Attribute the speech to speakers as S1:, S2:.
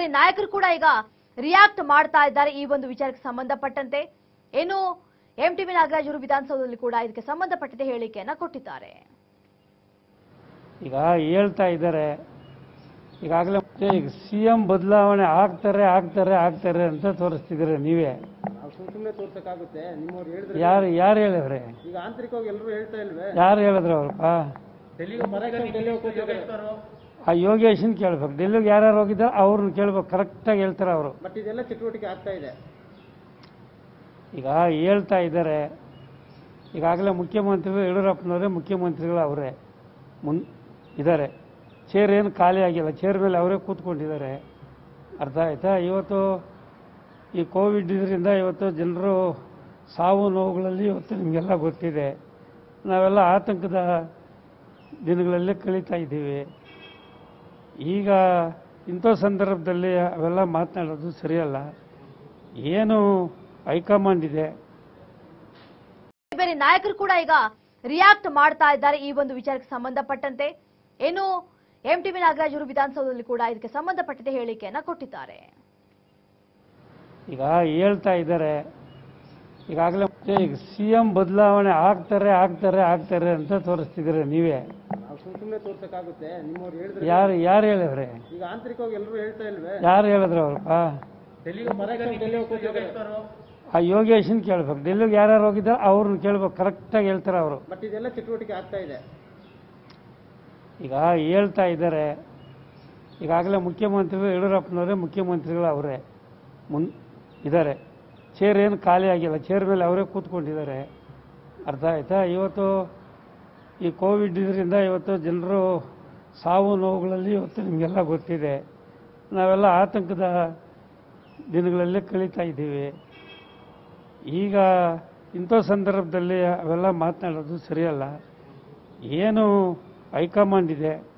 S1: ಬೇರೆ ನಾಯಕರು ಕೂಡ ಈಗ ರಿಯಾಕ್ಟ್ ಮಾಡ್ತಾ ಇದ್ದಾರೆ ಈ ಒಂದು ವಿಚಾರಕ್ಕೆ ಸಂಬಂಧಪಟ್ಟಂತೆ ಏನು ಎಂ ಟಿ ಬಿ ನಾಗರಾಜ್ ಅವರು ವಿಧಾನಸೌಧದಲ್ಲಿ ಕೂಡ ಇದಕ್ಕೆ ಸಂಬಂಧಪಟ್ಟಂತೆ ಹೇಳಿಕೆಯನ್ನ ಕೊಟ್ಟಿದ್ದಾರೆ
S2: ಈಗ ಹೇಳ್ತಾ ಇದ್ದಾರೆ ಈಗಾಗಲೇ ಈಗ ಸಿ ಎಂ ಬದಲಾವಣೆ ಆಗ್ತಾರೆ ಆಗ್ತಾರೆ ಆಗ್ತಾರೆ ಅಂತ ತೋರಿಸ್ತಿದ್ದೀರ ನೀವೇ
S3: ನಾವು ಸುಮ್ ಸುಮ್ಮನೆ ತೋರ್ಸಕ್ಕಾಗುತ್ತೆ ನಿಮ್ಮವ್ರು ಹೇಳಿದ್ರೆ
S2: ಯಾರು ಯಾರು ಹೇಳಿವ್ರೆ
S3: ಈಗ ಆಂತರಿಕವಾಗಿ ಎಲ್ಲರೂ ಹೇಳ್ತಾ ಇಲ್ವೇ
S2: ಯಾರು ಹೇಳಿದ್ರು ಅವ್ರಪ್ಪ
S3: ಡೆಲ್ಲಿಗೆ ಡೆಲ್ಲಿ ಹೋಗ್ತಿದ್ದಾರೆ
S2: ಆ ಯೋಗೇಶನ್ ಕೇಳ್ಬೇಕು ಡೆಲ್ಲಿಗೆ ಯಾರ್ಯಾರು ಹೋಗಿದ್ದಾರೆ ಅವ್ರನ್ನ ಕೇಳ್ಬೇಕು ಕರೆಕ್ಟಾಗಿ ಹೇಳ್ತಾರೆ ಅವರು
S3: ಬಟ್ ಇದೆಲ್ಲ ಚಟುವಟಿಕೆ ಆಗ್ತಾ ಇದೆ
S2: ಈಗ ಹೇಳ್ತಾ ಇದ್ದಾರೆ ಈಗಾಗಲೇ ಮುಖ್ಯಮಂತ್ರಿಗಳು ಯಡಿಯೂರಪ್ಪನವರೇ ಮುಖ್ಯಮಂತ್ರಿಗಳು ಅವರೇ ಮುನ್ ಇದ್ದಾರೆ ಚೇರ್ ಏನು ಖಾಲಿ ಆಗಿಲ್ಲ ಚೇರ್ ಮೇಲೆ ಅವರೇ ಕೂತ್ಕೊಂಡಿದ್ದಾರೆ ಅರ್ಥ ಆಯ್ತಾ ಇವತ್ತು ಈ ಕೋವಿಡ್ ಇದರಿಂದ ಇವತ್ತು ಜನರು ಸಾವು ನೋವುಗಳಲ್ಲಿ ಇವತ್ತು ನಿಮಗೆಲ್ಲ ಗೊತ್ತಿದೆ ನಾವೆಲ್ಲ ಆತಂಕದ ದಿನಗಳಲ್ಲಿ ಕಳೀತಾ ಇದ್ದೀವಿ ಈಗ ಇಂಥ ಸಂದರ್ಭದಲ್ಲಿ ಅವೆಲ್ಲ ಮಾತನಾಡೋದು ಸರಿಯಲ್ಲ ಏನು ಹೈಕಮಾಂಡ್ ಇದೆ
S1: ಬೇರೆ ನಾಯಕರು ಕೂಡ ಈಗ ರಿಯಾಕ್ಟ್ ಮಾಡ್ತಾ ಇದ್ದಾರೆ ಈ ಒಂದು ವಿಚಾರಕ್ಕೆ ಸಂಬಂಧಪಟ್ಟಂತೆ ಏನು ಎಂ ಟಿ ಬಿ ನಾಗರಾಜ್ ಅವರು ವಿಧಾನಸೌಧದಲ್ಲಿ ಕೂಡ ಇದಕ್ಕೆ ಸಂಬಂಧಪಟ್ಟಂತೆ ಹೇಳಿಕೆಯನ್ನ ಕೊಟ್ಟಿದ್ದಾರೆ
S2: ಈಗ ಹೇಳ್ತಾ ಇದ್ದಾರೆ ಈಗಾಗಲೇ ಈಗ ಸಿ ಎಂ ಬದಲಾವಣೆ ಆಗ್ತಾರೆ ಆಗ್ತಾರೆ ಆಗ್ತಾರೆ ಅಂತ ತೋರಿಸ್ತಿದ್ದೀರ ನೀವೇ
S3: ನಾವು ಸುಮ್ ಸುಮ್ಮನೆ ತೋರ್ಸಕ್ಕಾಗುತ್ತೆ ನಿಮ್ಮವ್ರು ಹೇಳಿದ್ರೆ
S2: ಯಾರು ಯಾರು ಹೇಳಿವ್ರೆ
S3: ಈಗ ಆಂತರಿಕವಾಗಿ ಎಲ್ಲರೂ ಹೇಳ್ತಾ ಇಲ್ವೇ
S2: ಯಾರು ಹೇಳಿದ್ರು ಅವ್ರಪ್ಪ
S3: ಡೆಲ್ಲಿಗೆ ಡೆಲ್ಲಿ ಹೋಗ್ತಿದ್ದಾರೆ
S2: ಆ ಯೋಗೇಶನ್ ಕೇಳ್ಬೇಕು ಡೆಲ್ಲಿಗೆ ಯಾರ್ಯಾರು ಹೋಗಿದ್ದಾರೆ ಅವ್ರನ್ನ ಕೇಳ್ಬೇಕು ಕರೆಕ್ಟಾಗಿ ಹೇಳ್ತಾರೆ ಅವರು
S3: ಬಟ್ ಇದೆಲ್ಲ ಚಟುವಟಿಕೆ ಆಗ್ತಾ ಇದೆ
S2: ಈಗ ಹೇಳ್ತಾ ಇದ್ದಾರೆ ಈಗಾಗಲೇ ಮುಖ್ಯಮಂತ್ರಿಗಳು ಯಡಿಯೂರಪ್ಪನವರೇ ಮುಖ್ಯಮಂತ್ರಿಗಳು ಅವರೇ ಮುನ್ ಇದ್ದಾರೆ ಚೇರ್ ಏನು ಖಾಲಿ ಆಗಿಲ್ಲ ಚೇರ್ ಮೇಲೆ ಅವರೇ ಕೂತ್ಕೊಂಡಿದ್ದಾರೆ ಅರ್ಥ ಆಯ್ತಾ ಇವತ್ತು ಈ ಕೋವಿಡ್ ಇದರಿಂದ ಇವತ್ತು ಜನರು ಸಾವು ನೋವುಗಳಲ್ಲಿ ಇವತ್ತು ನಿಮಗೆಲ್ಲ ಗೊತ್ತಿದೆ ನಾವೆಲ್ಲ ಆತಂಕದ ದಿನಗಳಲ್ಲಿ ಕಳೀತಾ ಇದ್ದೀವಿ ಈಗ ಇಂಥ ಸಂದರ್ಭದಲ್ಲಿ ಅವೆಲ್ಲ ಮಾತನಾಡೋದು ಸರಿಯಲ್ಲ ಏನು ಹೈಕಮಾಂಡ್ ಇದೆ